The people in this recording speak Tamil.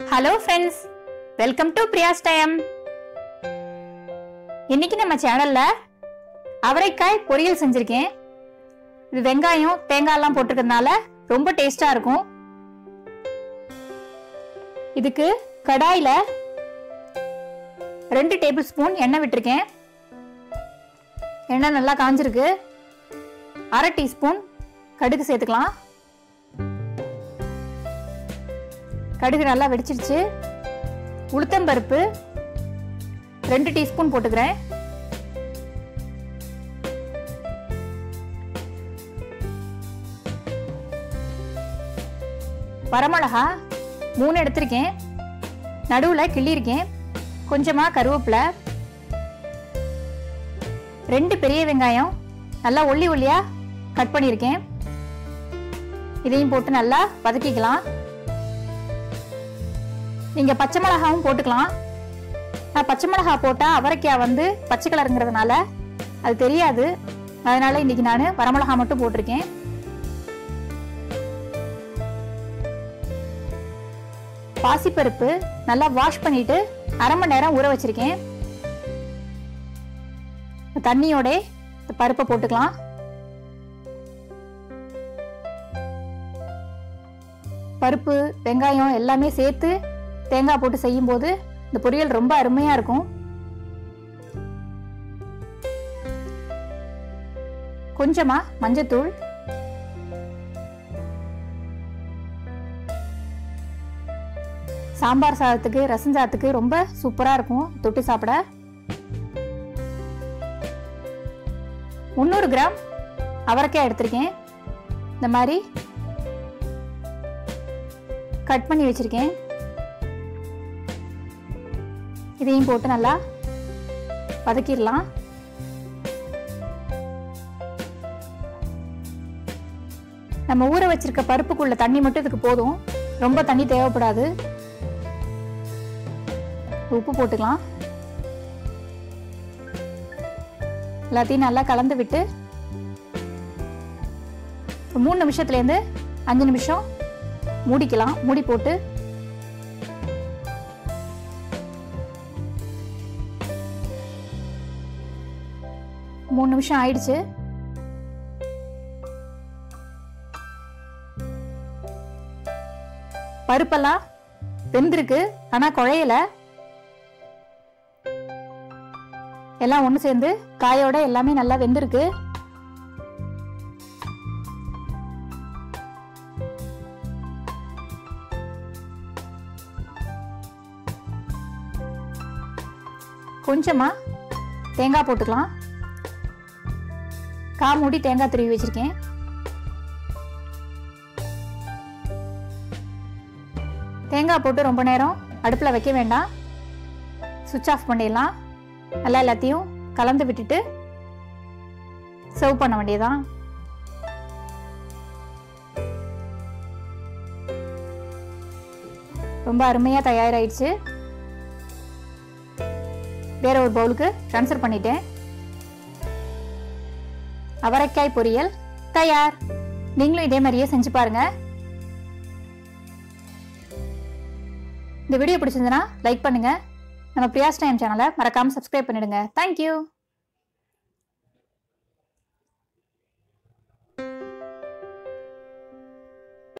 hello friends welcome to Priya's time இன்னைக்கு நம்ம சேனல்ல அவரைக்காய் பொரியல் செஞ்சிருக்கேன் இது வெங்காயம் தேங்காய்லாம் போட்டிருக்கறதுனால ரொம்ப டேஸ்டா இருக்கும் இதுக்கு கடாயில ரெண்டு டேபிள் ஸ்பூன் எண்ணெய் விட்டிருக்கேன் எண்ணெய் நல்லா காஞ்சிருக்கு அரை டீஸ்பூன் கடுகு சேர்த்துக்கலாம் கடுகு நல்லா வெடிச்சிருச்சு உளுத்தம்பருப்பு ரெண்டு டீஸ்பூன் போட்டுக்கிறேன் வரமிளகா மூணு எடுத்திருக்கேன் நடுவில் கிள்ளியிருக்கேன் கொஞ்சமாக கருவேப்பிலை ரெண்டு பெரிய வெங்காயம் நல்லா ஒல்லி ஒல்லியாக கட் பண்ணியிருக்கேன் இதையும் போட்டு நல்லா வதக்கிக்கலாம் நீங்க பச்சை மிளகாவும் போட்டுக்கலாம் நான் பச்சை மிளகா போட்டா அவரைக்காய் வந்து பச்சை கலருங்கிறதுனால அது தெரியாது அதனால இன்னைக்கு நான் வரமிளகா மட்டும் போட்டிருக்கேன் பாசிப்பருப்பு நல்லா வாஷ் பண்ணிட்டு அரை மணி நேரம் ஊற வச்சிருக்கேன் தண்ணியோட இந்த பருப்பை போட்டுக்கலாம் பருப்பு வெங்காயம் எல்லாமே சேர்த்து தேங்காய் போட்டு செய்யும்போது இந்த பொரியல் ரொம்ப அருமையா இருக்கும் கொஞ்சமா மஞ்சத்தூள் சாம்பார் சாதத்துக்கு ரசம் சாதத்துக்கு ரொம்ப சூப்பரா இருக்கும் தொட்டு சாப்பிட முந்நூறு கிராம் அவரைக்காய் எடுத்திருக்கேன் இந்த மாதிரி கட் பண்ணி வச்சிருக்கேன் இதையும் போட்டு நல்லா வதக்கிடலாம் நம்ம ஊற வச்சிருக்க பருப்புக்குள்ள தண்ணி மட்டும் இதுக்கு போதும் ரொம்ப தண்ணி தேவைப்படாது உப்பு போட்டுக்கலாம் எல்லாத்தையும் நல்லா கலந்து விட்டு ஒரு மூணு நிமிஷத்துலேருந்து அஞ்சு நிமிஷம் மூடிக்கலாம் மூடி போட்டு மூணு நிமிஷம் ஆயிடுச்சு பருப்பெல்லாம் வெந்திருக்கு ஆனா குழையல எல்லாம் ஒன்று சேர்ந்து காயோட எல்லாமே நல்லா வெந்திருக்கு கொஞ்சமா தேங்காய் போட்டுக்கலாம் கா மூடி தேங்காய் துருவி வச்சிருக்கேன் தேங்காய் போட்டு ரொம்ப நேரம் அடுப்பில் வைக்க வேண்டாம் சுவிட்ச் ஆஃப் பண்ணிடலாம் நல்லா எல்லாத்தையும் கலந்து விட்டுட்டு சர்வ் பண்ண வேண்டியதான் ரொம்ப அருமையாக தயாராகிடுச்சு வேற ஒரு பவுலுக்கு ட்ரான்ஸ்ஃபர் பண்ணிட்டேன் அவரைக்காய் பொரியல் தயார் நீங்களும் இதே மாதிரியே செஞ்சு பாருங்க இந்த வீடியோ பிடிச்சிருந்தனா லைக் பண்ணுங்க நம்ம பிரியாஸ் டைம் சேனலை மறக்காம சப்ஸ்கிரைப் பண்ணிடுங்க தேங்க்யூ